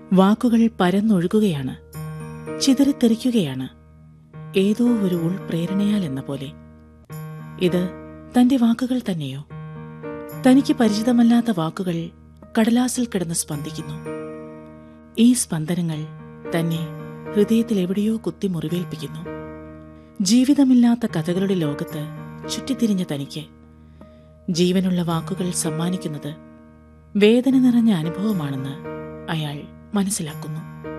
വാക്കുകൾ പരന്നൊഴുകുകയാണ് ചിതറിത്തെറിക്കുകയാണ് ഏതോ ഒരു ഉൾപ്രേരണയാൽ എന്ന പോലെ ഇത് തന്റെ വാക്കുകൾ തന്നെയോ തനിക്ക് പരിചിതമല്ലാത്ത വാക്കുകൾ കടലാസിൽ കിടന്ന് സ്പന്ദിക്കുന്നു ഈ സ്പന്ദനങ്ങൾ തന്നെ ഹൃദയത്തിൽ എവിടെയോ കുത്തി മുറിവേൽപ്പിക്കുന്നു ജീവിതമില്ലാത്ത കഥകളുടെ ലോകത്ത് ചുറ്റിത്തിരിഞ്ഞ തനിക്ക് ജീവനുള്ള വാക്കുകൾ സമ്മാനിക്കുന്നത് വേദന നിറഞ്ഞ അനുഭവമാണെന്ന് അയാൾ മനസ്സിലാക്കുന്നു